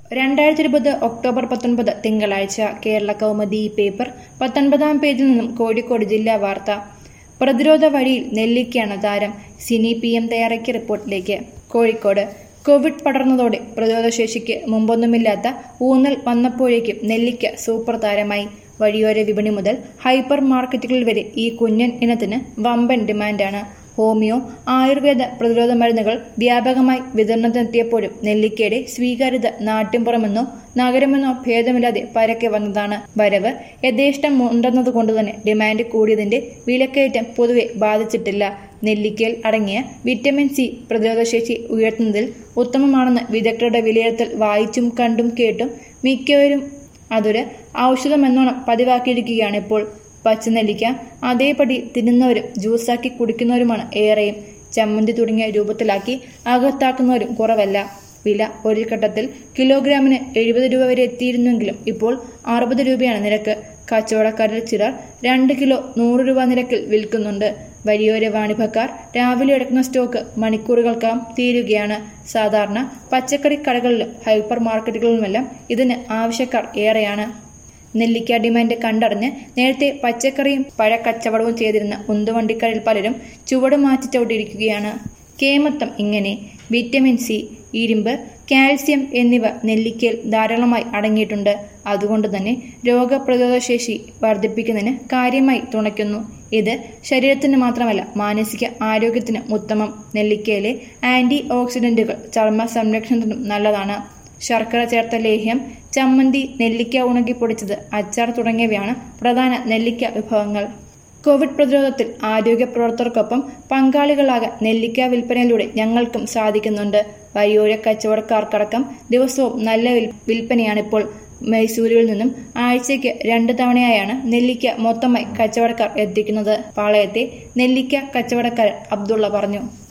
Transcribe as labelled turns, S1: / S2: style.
S1: രണ്ടായിരത്തി ഇരുപത് ഒക്ടോബർ പത്തൊൻപത് തിങ്കളാഴ്ച കേരള കൗമുദി പേപ്പർ പത്തൊൻപതാം പേജിൽ നിന്നും കോഴിക്കോട് ജില്ലാ വാർത്ത പ്രതിരോധ വഴിയിൽ നെല്ലിക്കയാണ് താരം സിനി പി എം തയ്യാറാക്കിയ റിപ്പോർട്ടിലേക്ക് കോഴിക്കോട് കോവിഡ് പടർന്നതോടെ പ്രതിരോധശേഷിക്ക് മുമ്പൊന്നുമില്ലാത്ത ഊന്നൽ വന്നപ്പോഴേക്കും നെല്ലിക്ക സൂപ്പർ താരമായി വഴിയോര വിപണി മുതൽ ഹൈപ്പർ മാർക്കറ്റുകളിൽ വരെ ഈ കുഞ്ഞൻ ഇനത്തിന് വമ്പൻ ഡിമാൻഡാണ് ഹോമിയോ ആയുർവേദ പ്രതിരോധ മരുന്നുകൾ വ്യാപകമായി വിതരണത്തിനെത്തിയപ്പോഴും നെല്ലിക്കയുടെ സ്വീകാര്യത നാട്ടിൻപുറമെന്നോ നഗരമെന്നോ ഭേദമില്ലാതെ പരക്കെ വന്നതാണ് വരവ് യഥേഷ്ടം ഉണ്ടെന്നതുകൊണ്ട് തന്നെ ഡിമാൻഡ് കൂടിയതിന്റെ വിലക്കയറ്റം പൊതുവെ ബാധിച്ചിട്ടില്ല നെല്ലിക്കയിൽ അടങ്ങിയ വിറ്റമിൻ സി പ്രതിരോധശേഷി ഉയർത്തുന്നതിൽ ഉത്തമമാണെന്ന് വിദഗ്ധരുടെ വിലയിരുത്തൽ വായിച്ചും കണ്ടും കേട്ടും മിക്കവരും അതൊരു ഔഷധമെന്നോണം പതിവാക്കിയിരിക്കുകയാണ് ഇപ്പോൾ പച്ചനെല്ലിക്ക അതേപടി തിന്നുന്നവരും ജ്യൂസാക്കി കുടിക്കുന്നവരുമാണ് ഏറെയും ചമ്മന്തി തുടങ്ങിയ രൂപത്തിലാക്കി അകത്താക്കുന്നവരും കുറവല്ല വില ഒരു ഘട്ടത്തിൽ കിലോഗ്രാമിന് എഴുപത് രൂപ വരെ എത്തിയിരുന്നെങ്കിലും ഇപ്പോൾ അറുപത് രൂപയാണ് നിരക്ക് കച്ചവടക്കാരിൽ ചിലർ രണ്ട് കിലോ നൂറ് രൂപ നിരക്കിൽ വിൽക്കുന്നുണ്ട് വലിയോര വാണിഭക്കാർ രാവിലെ എടുക്കുന്ന സ്റ്റോക്ക് മണിക്കൂറുകൾക്കകം തീരുകയാണ് സാധാരണ പച്ചക്കറി കടകളിലും ഹൈപ്പർ മാർക്കറ്റുകളിലുമെല്ലാം ഇതിന് ആവശ്യക്കാർ ഏറെയാണ് നെല്ലിക്ക ഡിമാൻഡ് കണ്ടറിഞ്ഞ് നേരത്തെ പച്ചക്കറിയും പഴക്കച്ചവടവും ചെയ്തിരുന്ന ഉന്തുവണ്ടിക്കാരിൽ പലരും ചുവട് മാറ്റി ചവിട്ടിയിരിക്കുകയാണ് കേമത്തം ഇങ്ങനെ വിറ്റമിൻ സി ഇരുമ്പ് കാൽസ്യം എന്നിവ നെല്ലിക്കയിൽ ധാരാളമായി അടങ്ങിയിട്ടുണ്ട് അതുകൊണ്ട് തന്നെ രോഗപ്രതിരോധ ശേഷി വർദ്ധിപ്പിക്കുന്നതിന് കാര്യമായി തുണയ്ക്കുന്നു ഇത് ശരീരത്തിന് മാത്രമല്ല മാനസിക ആരോഗ്യത്തിനും ഉത്തമം നെല്ലിക്കയിലെ ആന്റി ഓക്സിഡന്റുകൾ ചർമ്മ സംരക്ഷണത്തിനും നല്ലതാണ് ശർക്കര ചേർത്ത ലേഹ്യം ചമ്മന്തി നെല്ലിക്ക ഉണക്കി പൊടിച്ചത് അച്ചാർ തുടങ്ങിയവയാണ് പ്രധാന നെല്ലിക്ക വിഭവങ്ങൾ കോവിഡ് പ്രതിരോധത്തിൽ ആരോഗ്യ പ്രവർത്തകർക്കൊപ്പം പങ്കാളികളാകാൻ നെല്ലിക്ക വിൽപ്പനയിലൂടെ ഞങ്ങൾക്കും സാധിക്കുന്നുണ്ട് വഴിയോര കച്ചവടക്കാർക്കടക്കം ദിവസവും നല്ല വിൽപ്പനയാണിപ്പോൾ മൈസൂരിൽ നിന്നും ആഴ്ചയ്ക്ക് രണ്ട് തവണയായാണ് നെല്ലിക്ക മൊത്തമായി കച്ചവടക്കാർ എത്തിക്കുന്നത് പാളയത്തെ നെല്ലിക്ക കച്ചവടക്കാരൻ അബ്ദുള്ള പറഞ്ഞു